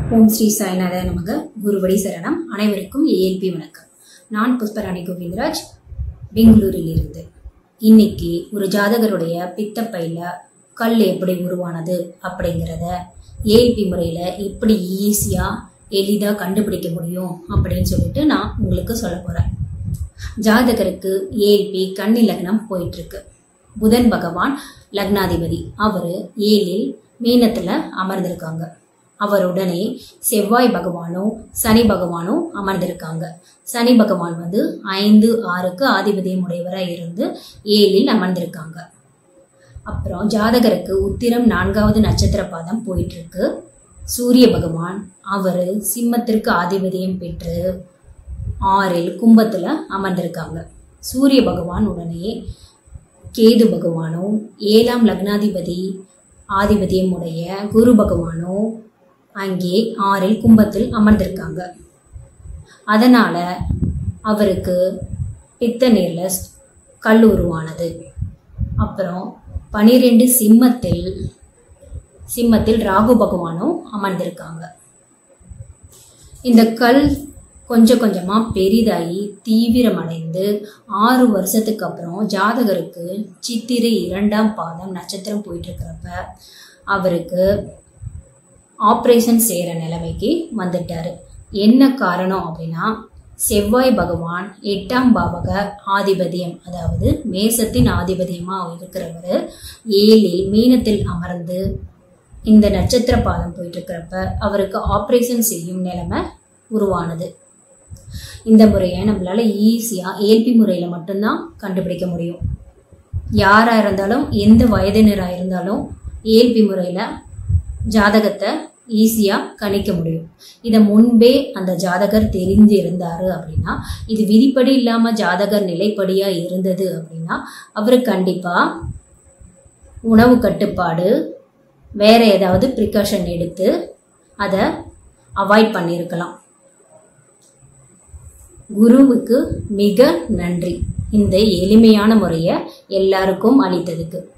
ஓம் ஸ்ரீ சாய்நாத நமக குருவடி சரணம் அனைவருக்கும் ஏஎல்பி வணக்கம் நான் புஷ்பராணி கோவிந்தராஜ் பெங்களூரில் இருந்து இன்னைக்கு ஒரு ஜாதகருடைய பித்தப்பையில் கல் எப்படி உருவானது அப்படிங்கிறத ஏஎல்பி முறையில் எப்படி ஈஸியாக எளிதாக கண்டுபிடிக்க முடியும் அப்படின்னு சொல்லிட்டு நான் உங்களுக்கு சொல்ல போகிறேன் ஜாதகருக்கு ஏஎல்பி கன்னி லக்னம் போயிட்டுருக்கு புதன் பகவான் லக்னாதிபதி அவர் ஏழில் மீனத்தில் அமர்ந்திருக்காங்க அவருடனே செவ்வாய் பகவானும் சனி பகவானும் அமர்ந்திருக்காங்க சனி பகவான் வந்து ஐந்து ஆறுக்கு ஆதிபதியம் உடையவராக இருந்து ஏழில் அமர்ந்திருக்காங்க அப்புறம் ஜாதகருக்கு உத்திரம் நான்காவது நட்சத்திர பாதம் போயிட்டு இருக்கு சூரிய பகவான் அவர் சிம்மத்திற்கு ஆதிபதியம் பெற்று ஆறில் கும்பத்தில் அமர்ந்திருக்காங்க சூரிய பகவான் உடனே கேது பகவானும் ஏழாம் லக்னாதிபதி ஆதிபதியம் உடைய குரு பகவானும் அங்கே ஆறில் கும்பத்தில் அமர்ந்திருக்காங்க அதனால அவருக்கு பித்த நீரில் கல் உருவானது அப்புறம் பனிரெண்டு சிம்மத்தில் சிம்மத்தில் ராகு பகவானும் அமர்ந்திருக்காங்க இந்த கல் கொஞ்சம் கொஞ்சமாக பெரிதாகி தீவிரமடைந்து ஆறு வருஷத்துக்கு அப்புறம் ஜாதகருக்கு சித்திரை இரண்டாம் பாதம் நட்சத்திரம் போயிட்டு இருக்கிறப்ப அவருக்கு ஆப்ரேஷன் செய்கிற நிலைமைக்கு வந்துட்டாரு என்ன காரணம் அப்படின்னா செவ்வாய் பகவான் எட்டாம் பாவக ஆதிபதியம் அதாவது மேசத்தின் ஆதிபதியமாக இருக்கிறவர் ஏழில் மீனத்தில் அமர்ந்து இந்த நட்சத்திர பாதம் போயிட்டு இருக்கிறப்ப அவருக்கு ஆப்ரேஷன் செய்யும் நிலைமை உருவானது இந்த முறையை நம்மளால ஈஸியாக ஏல்பி முறையில் மட்டும்தான் கண்டுபிடிக்க முடியும் யாராக இருந்தாலும் எந்த வயதினராக இருந்தாலும் ஏல்பி முறையில் ஜாதகத்தை ஈஸியாக கணிக்க முடியும் இதை முன்பே அந்த ஜாதகர் தெரிஞ்சு இருந்தார் அப்படின்னா இது விதிப்படி இல்லாமல் ஜாதகர் நிலைப்படியாக இருந்தது அப்படின்னா அவர் கண்டிப்பாக உணவு கட்டுப்பாடு வேற ஏதாவது ப்ரிகாஷன் எடுத்து அதை அவாய்ட் பண்ணியிருக்கலாம் குருவுக்கு மிக நன்றி இந்த எளிமையான முறையை எல்லாருக்கும் அளித்ததுக்கு